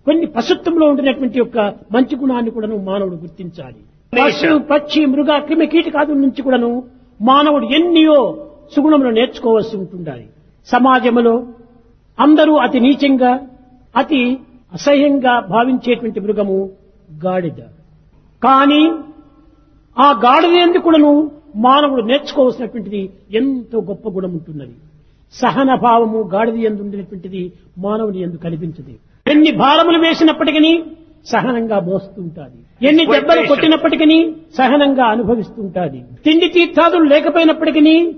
కొన్ని పశుత్వంలో ఉండినటువంటి యొక్క మంచి గుణాన్ని కూడాను మానవుడు గుర్తించాలి పశు పక్షి మృగ క్రిమి కీటకాదుల నుంచి కూడాను మానవుడు ఎన్నియో సుగుణములు నేర్చుకోవాల్సి ఉంటుండాలి సమాజంలో అందరూ అతి నీచంగా అతి అసహ్యంగా భావించేటువంటి మృగము గాడిద కానీ ఆ గాడిద ఎందుకు కూడాను మానవుడు నేర్చుకోవాల్సినటువంటిది ఎంతో గొప్ప గుణం ఉంటున్నది సహన భావము గాడిద ఎందు ఉండేటువంటిది మానవుని ఎందు కనిపించదు ఎన్ని భారములు వేసినప్పటికీ సహనంగా మోస్తుంటాది ఎన్ని దెబ్బలు కొట్టినప్పటికీ సహనంగా అనుభవిస్తుంటాది తిండి తీర్థాదులు లేకపోయినప్పటికీ